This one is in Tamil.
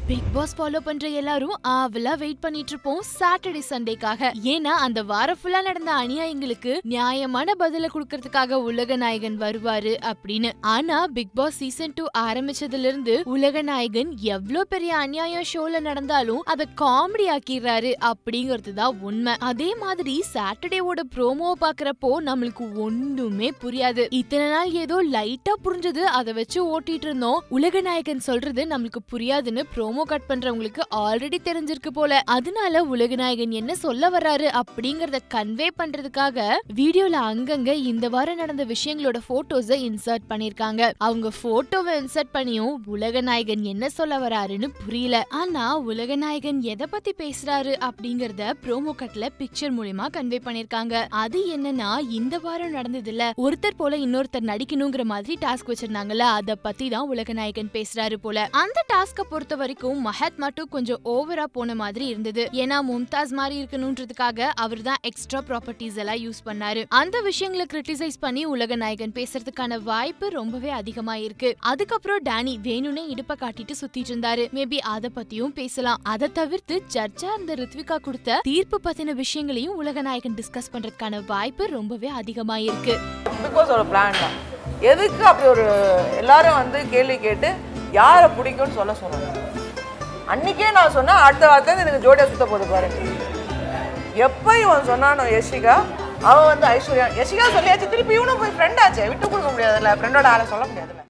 பிக் பாஸ் ஃபாலோ பண்ற எல்லாரும் ஆவலா வெயிட் பண்ணிட்டு இருப்போம் சாட்டர்டே சண்டேக்காக ஏன்னா அந்த வாரம் ஃபுல்லா நடந்த அநியாயங்களுக்கு நியாயமான பதில கொடுக்கறதுக்காக உலக நாயகன் வருவாரு அப்படின்னு ஆனா பிக் பாஸ் சீசன் டூ ஆரம்பிச்சதுல இருந்து உலக நாயகன் எவ்ளோ பெரிய அநியாயம் ஷோல நடந்தாலும் அதை காமெடி ஆக்கிடுறாரு அப்படிங்கிறது தான் உண்மை அதே மாதிரி சாட்டர்டேவோட ப்ரோமோவை பாக்குறப்போ நம்மளுக்கு ஒண்ணுமே புரியாது இத்தனை நாள் ஏதோ லைட்டா புரிஞ்சது அதை வச்சு ஓட்டிட்டு இருந்தோம் உலக நாயகன் சொல்றது நம்மளுக்கு புரியாதுன்னு ப்ரோமோ கட் பண்றவங்களுக்கு ஆல்ரெடி தெரிஞ்சிருக்கு போல அதனால உலகநாயகன் என்ன சொல்ல வர்றாரு அப்படிங்கறத கன்வே பண்றதுக்காக வீடியோல அங்கங்க இந்த வாரம் நடந்த விஷயங்களோட போட்டோஸ இன்சர்ட் பண்ணிருக்காங்க அவங்க போட்டோவை இன்சர்ட் பண்ணியும் உலகநாயகன் என்ன சொல்ல வராருன்னு புரியல ஆனா உலகநாயகன் எதை பத்தி பேசுறாரு அப்படிங்கறத ப்ரோமோ கட்ல பிக்சர் மூலியமா கன்வே பண்ணிருக்காங்க அது என்னன்னா இந்த வாரம் நடந்ததுல ஒருத்தர் போல இன்னொருத்தர் நடிக்கணுங்கிற மாதிரி டாஸ்க் வச்சிருந்தாங்கல்ல அத பத்தி தான் உலகநாயகன் பேசுறாரு போல அந்த டாஸ்க பொறுத்த வரைக்கும் மஹத் மட்டும் கொஞ்சம் ஓவரா போன மாதிரி இருந்தது ஏன்னா மும்தாஸ் மாதிரி இருக்கணும்ன்றதுக்காக அவர் தான் எக்ஸ்ட்ரா ப்ராப்பர்ட்டிஸ் எல்லாம் யூஸ் பண்ணாரு அந்த விஷயங்களை கிரிட்டிசைஸ் பண்ணி உலக நாயகன் பேசுறதுக்கான வாய்ப்பு ரொம்பவே அதிகமா இருக்கு அதுக்கப்புறம் டேனி வேணும்னே இடுப்ப காட்டிட்டு சுத்திட்டு இருந்தாரு மேபி அத பத்தியும் பேசலாம் அதை தவிர்த்து ஜட்ஜா இருந்த ரித்விகா கொடுத்த தீர்ப்பு பத்தின விஷயங்களையும் உலக நாயகன் டிஸ்கஸ் பண்றதுக்கான வாய்ப்பு ரொம்பவே அதிகமா இருக்கு பிக் பாஸோட பிளான் தான் எதுக்கு அப்படி ஒரு எல்லாரும் வந்து கேள்வி கேட்டு யாரை பிடிக்கும்னு சொல்ல சொன்னாங்க அன்னைக்கே நான் சொன்னேன் அடுத்த வாரத்துல எனக்கு ஜோடியா சுத்த போகுது பாருங்க எப்போ இவன் சொன்னானோ யஷிகா அவன் வந்து ஐஸ்வர்யா யஷிகா சொல்லியாச்சு திருப்பி இவனும் போய் ஃப்ரெண்ட் ஆச்சே விட்டு கொடுக்க முடியாதுல்ல ஃப்ரெண்டோட ஆளை சொல்ல முடியாதுல்ல